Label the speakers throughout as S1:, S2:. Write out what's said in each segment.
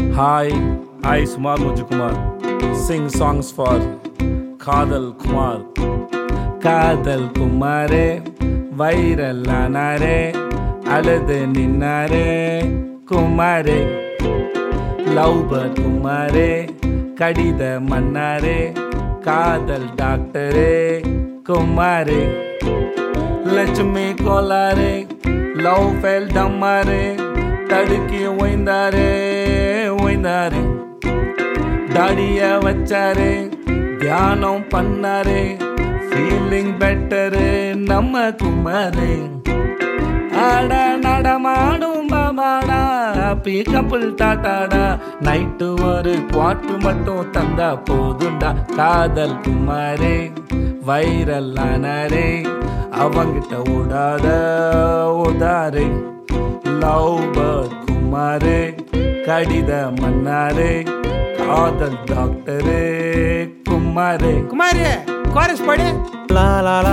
S1: Hi, I Sumar Mujukumar. Sing songs for Kadal Kumar. காதல் குமாரே viral ஆனாரே அழுது நின்னாரே குமாரே love bird குமாரே கடித மன்னாரே காதல் டாக்டரே குமாரே லட்சுமி கோலாரே லவ் ஃபெல் டம்மாரே தடுக்கி ஓய்ந்தாரே ஓய்ந்தாரே தாடிய வச்சாரே தியானம் பண்ணாரே ஃபீலிங் பெட்டரு நம்ம குமாரே ஆட நடமாடும் பாபாடா ஹாப்பி கப்புள் டாட்டாடா நைட்டு ஒரு குவாட்டு மட்டும் தந்தா போதுண்டா காதல் குமாரே வைரல் ஆனாரே அவங்கிட்ட ஓடாத ஓதாரே லவ் பேர்ட் குமாரே கடித மன்னாரே காதல் டாக்டரே குமாரே
S2: குமாரி கோரஸ் பாடு
S3: La la la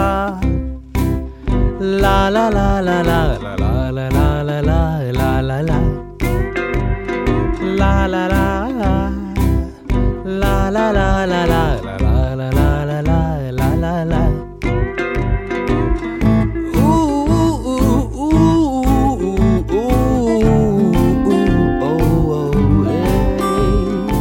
S3: La la la la la la la la la la la la la la La la la La la la la la la la la la la la la la la Ooh ooh ooh ooh ooh ooh oh oh hey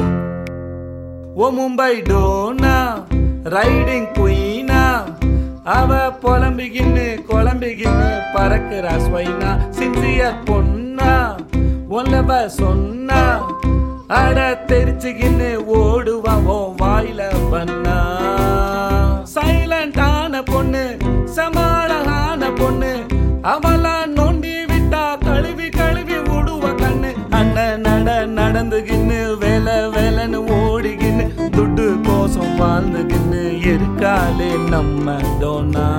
S1: ஓ Mumbai Donna riding குயினா அவ புலம்பிக்கின்னு குழம்பிக்கின்னு பறக்குறா ஸ்வைனா sincere பொண்ணா ஒல்லவ சொன்னா அட தெரிச்சுக்கின்னு ஓடுவா ஓ வாயில பண்ணா சைலண்டான பொண்ணு சமாளகான பொண்ணு அவளா நோண்டி விட்டா கழுவி கழுவி விடுவ கண்ணு அண்ணன் நட நடந்துகின்னு வேலை வேலைன்னு ஓடிக்கின்னு துட்டு கோசம் வாழ்ந்துகின்னு இருக்காளே நம்ம டோனா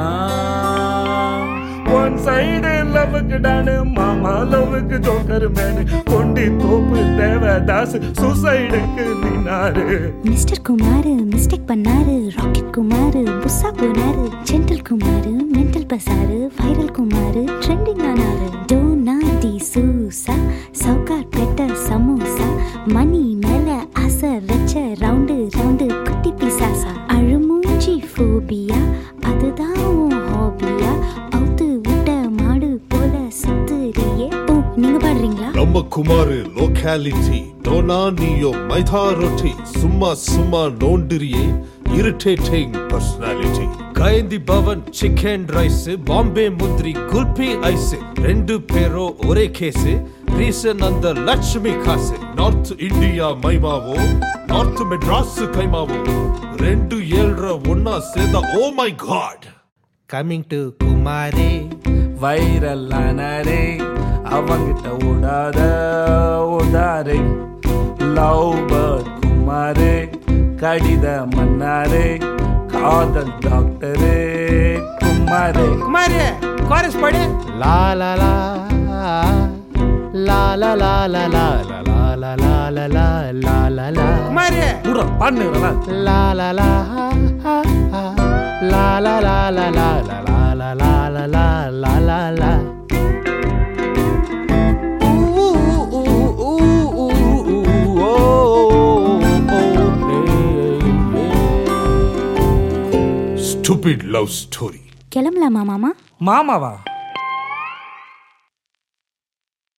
S1: ஒன் சைடு லவ்வுக்கு டானு மாமா லவ்வுக்கு ஜோக்கர் மேனு கொண்டி தோப்பு தேவதாஸ் சூசைடுக்கு நின்னாரு
S4: மிஸ்டர் குமார் மிஸ்டேக் பண்ணாரு ராக்கெட் குமார் புஸ்ஸா போனாரு ஜென்டல் குமார் மென்டல் பசாரு வைரல் குமார் ட்ரெண்டிங் ஆனாரு Donna de Souza Sowcarpet samosa மணி மேல ஆசை வச்ச ரவுண்டு ரவுண்டு குட்டி பிசாசா அழுமூஞ்சி ஃபோபியா அதுதான் உன் ஹாபியா அவுத்து விட்ட மாடு போல சுத்துறியே ஓ நீங்க பாடுறீங்களா
S5: நம்ம குமாரு லோகாலிட்டி டோனா நீயோ மைதா ரொட்டி சும்மா சும்மா நோண்டிரியே இரிட்டேட்டிங் பர்சனாலிட்டி
S3: கைந்தி பவன் சிக்கன் ரைஸ் பாம்பே முந்திரி குல்பி ஐஸ் ரெண்டு பேரும் ஒரே கேஸ் ரீசன் அந்த லட்சுமி காசு
S5: நார்த் இந்தியா மைமாவோ நார்த் மெட்ராஸ் கைமாவோ ரெண்டு ஏழ்ற ஒன்னா சேர்ந்தா oh my God
S3: coming to குமாரே
S1: வைரல் ஆனாரே அவங்கிட்ட ஓடாத ஓதாரே லவ் பேர்ட் குமாரே கடித மன்னாரே காதல் டாக்டரே குமாரே
S2: குமாரி கோரஸ் பாடு
S3: லா லா லா லா லா லா லா லா லா லா லா லா லா லா லா லா
S2: குமாரி
S1: முறை பண்ணுறா
S3: La la la la la la la la la la la la la la la la la Ooh ooh ooh ooh ooh oh hey
S5: stupid love story
S4: கிளம்பலாமா மாமா
S1: மாமாவா